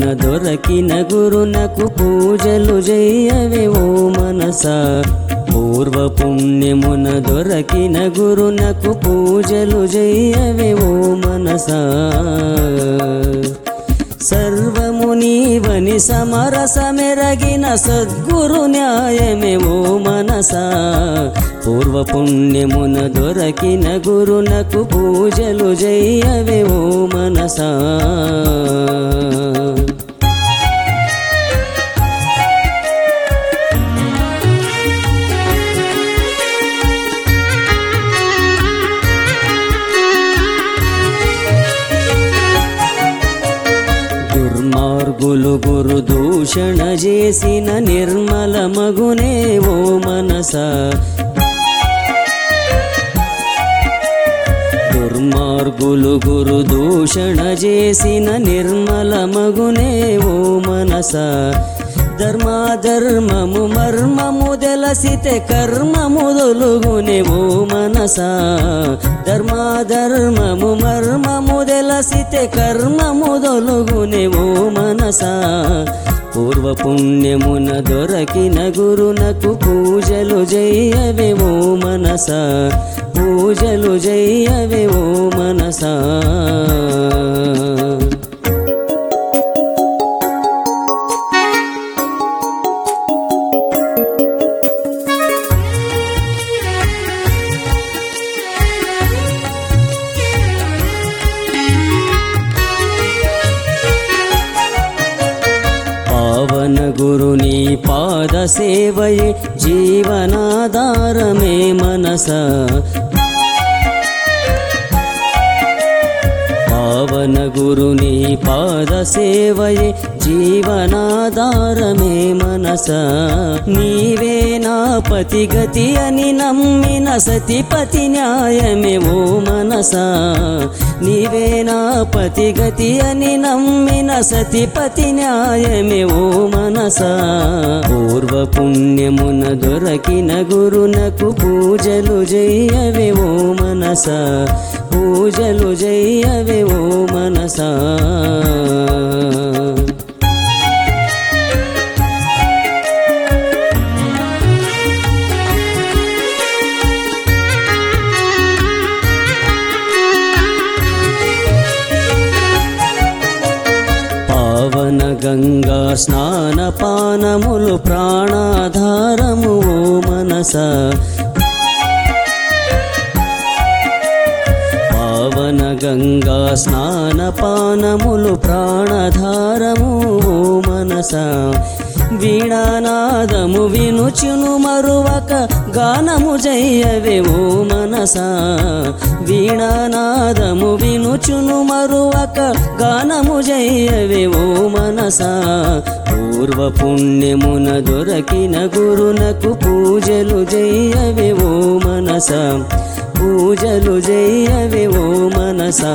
దొరకిన గురునకు పూజలు జయ్యవే ఓ మనస పూర్వ పుణ్యమున దొరకిన గురునకు పూజలు జయ్యవే ఓ మనస సర్వము నీవని సమరసమెరగిన సద్గురు న్యాయమే ఓ మనస పూర్వ పుణ్యమున దొరకిన గురునకు పూజలు జయ్యవే ఓ మనసా దుర్మార్గులు గురు దూషణ చేసిన నిర్మల మగునే ఓ మనస దుర్మార్గులు గురు దూషణ చేసిన నిర్మల మగునే ఓ మనస ధర్మాధర్మము మర్మము తెలసితే కర్మము దొలుగునే ఓ మనస ధర్మాధర్మము మర్మము తెలసితే కర్మము దొలుగునే ఓ మనస పూర్వ పుణ్యమున దొరకిన గురునకు పూజలు జయ్యవే ఓ మనస పూజలు జయ్యవే ఓ మనసా పావన గురుని పాద సేవయే జీవనాధారమే మనస పావన గురుని పాద సేవయే జీవనాధారమే మనస నీవే నా పతిగతి అని నమ్మిన సతిపతి న్యాయమే ఓ మనస నీవే నా పతిగతి అని నమ్మిన సతిపతి న్యాయమే ఓ మనస పూర్వ పుణ్యమున దొరకిన గురునకు పూజలు జయ్యవే ఓ మనస పూజలు జయ్యవే ఓ మనసా పావన గంగా స్నాన పానములు ప్రాణాధారము ఓ మనస పావన గంగా స్నాన పానములు ప్రాణధారము ఓ మనస వీణానాదము వినుచును మరువక గానము జయ్యవే ఓ మనస వీణానాదము వినుచును మరువక గానము జయ్యవే ఓ మనస పూర్వ పుణ్యమున దొరకిన గురునకు పూజలు జయ్యవే ఓ మనస పూజలు జయ్యవే ఓ మనసా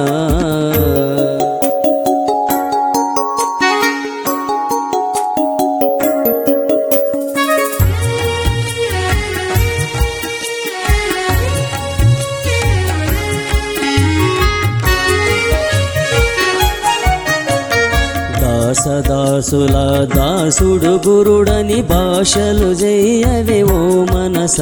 దాసదాసుల దాసుడు గురుడని భాషలు జయ్యవే ఓ మనస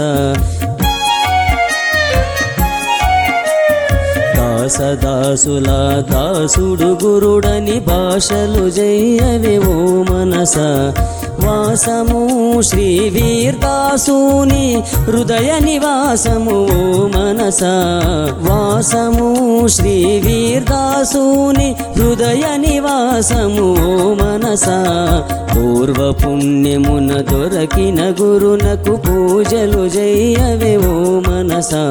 దాసదాసుల దాసుడు గురుడని భాషలు జయ్యవే ఓ మనస వాసము శ్రీ వీర్దాసుని హృదయ నివాసము ఓ మనస వాసము శ్రీ వీర్దాసుని హృదయ నివాసము ఓ మనస పూర్వ పుణ్యమున దొరకిన గురునకు పూజలు జయ్యవే ఓ మనసా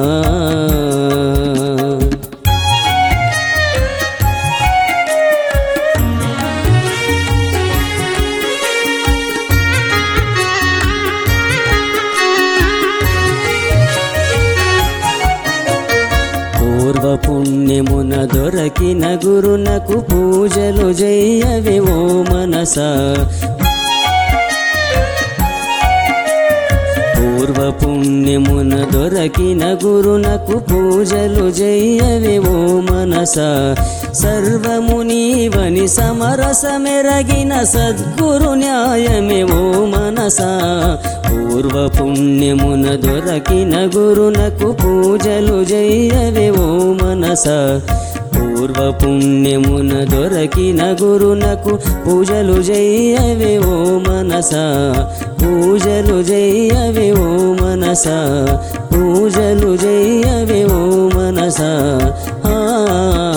పూర్వ పుణ్యమున దొరకిన గురునకు పూజలు జయ్యవే ఓ మనస పూర్వ పుణ్యమున దొరకిన గురునకు పూజలు జయ్యవే ఓ మనస సర్వము నీవని సమరసమెరగిన సద్గురు న్యాయమే ఓ మనస పూర్వ పుణ్యమున దొరకిన గురునకు పూజలు జయ్యవే ఓ మనస పూర్వ పుణ్యమున దొరకిన గురునకు పూజలు జయ్యవే ఓ మనస పూజలు జయ్యవే ఓ మనస పూజలు జయ్యవే ఓ మనస ఆ